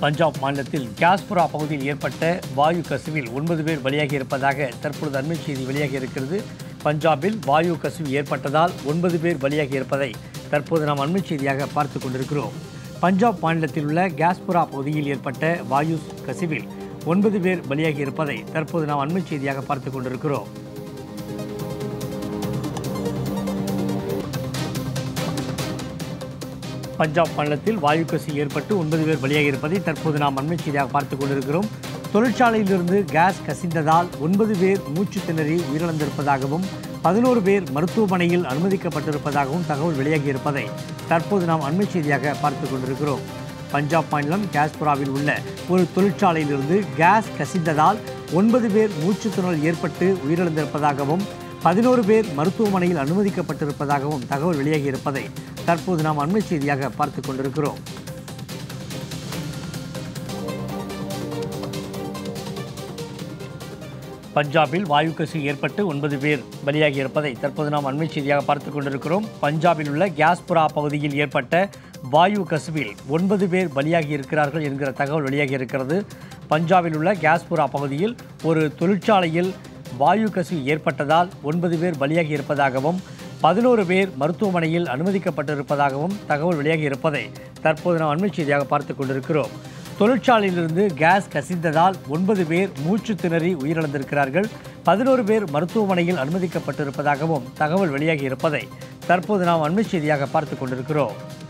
பஞ்சாப் மாநிலத்தில் கேஸ்புரா பகுதியில் ஏற்பட்ட வாயு கசிவில் ஒன்பது பேர் பலியாகி இருப்பதாக தற்பொழுது அண்மை செய்தி வெளியாகி இருக்கிறது பஞ்சாபில் வாயு கசிவு ஏற்பட்டதால் ஒன்பது பேர் பலியாகி இருப்பதை தற்போது நாம் அண்மை செய்தியாக பார்த்து கொண்டிருக்கிறோம் பஞ்சாப் மாநிலத்தில் உள்ள கேஸ்புரா பகுதியில் ஏற்பட்ட வாயு கசிவில் ஒன்பது பேர் பலியாகி இருப்பதை தற்போது நாம் அண்மை செய்தியாக பார்த்து கொண்டிருக்கிறோம் பஞ்சாப் மாநிலத்தில் வாயு கசிவு ஏற்பட்டு ஒன்பது பேர் பலியாகி இருப்பதை தற்போது நாம் அண்மை செய்தியாக பார்த்துக் கொண்டிருக்கிறோம் தொழிற்சாலையிலிருந்து கேஸ் கசிந்ததால் ஒன்பது பேர் மூச்சு திணறி உயிரிழந்திருப்பதாகவும் பதினோரு பேர் மருத்துவமனையில் அனுமதிக்கப்பட்டிருப்பதாகவும் தகவல் வெளியாகி இருப்பதை தற்போது நாம் அண்மை செய்தியாக பார்த்துக் கொண்டிருக்கிறோம் பஞ்சாப் மாநிலம் கேஸ்புராவில் உள்ள ஒரு தொழிற்சாலையிலிருந்து கேஸ் கசிந்ததால் ஒன்பது பேர் மூச்சுத்திணறல் ஏற்பட்டு உயிரிழந்திருப்பதாகவும் பதினோரு பேர் மருத்துவமனையில் அனுமதிக்கப்பட்டிருப்பதாகவும் தகவல் வெளியாகி இருப்பதை தற்போது நாம் அண்மை செய்தியாக பார்த்து கொண்டிருக்கிறோம் பஞ்சாபில் வாயு கசிவு ஏற்பட்டு ஒன்பது பேர் பலியாகி இருப்பதை தற்போது நாம் அண்மை செய்தியாக பார்த்து கொண்டிருக்கிறோம் பஞ்சாபில் உள்ள கேஸ்புரா பகுதியில் ஏற்பட்ட வாயு கசிவில் ஒன்பது பேர் பலியாகி இருக்கிறார்கள் என்கிற தகவல் வெளியாகி இருக்கிறது பஞ்சாபில் உள்ள கேஸ்புரா பகுதியில் ஒரு தொழிற்சாலையில் வாயு கசிவு ஏற்பட்டதால் ஒன்பது பேர் பலியாகி இருப்பதாகவும் பதினோரு பேர் மருத்துவமனையில் அனுமதிக்கப்பட்டிருப்பதாகவும் தகவல் வெளியாகி இருப்பதை தற்போது நாம் அண்மை செய்தியாக பார்த்து கொண்டிருக்கிறோம் தொழிற்சாலையிலிருந்து கேஸ் கசிந்ததால் ஒன்பது பேர் மூச்சு திணறி உயிரிழந்திருக்கிறார்கள் பதினோரு பேர் மருத்துவமனையில் அனுமதிக்கப்பட்டிருப்பதாகவும் தகவல் வெளியாகி இருப்பதை தற்போது நாம் அண்மை செய்தியாக பார்த்து கொண்டிருக்கிறோம்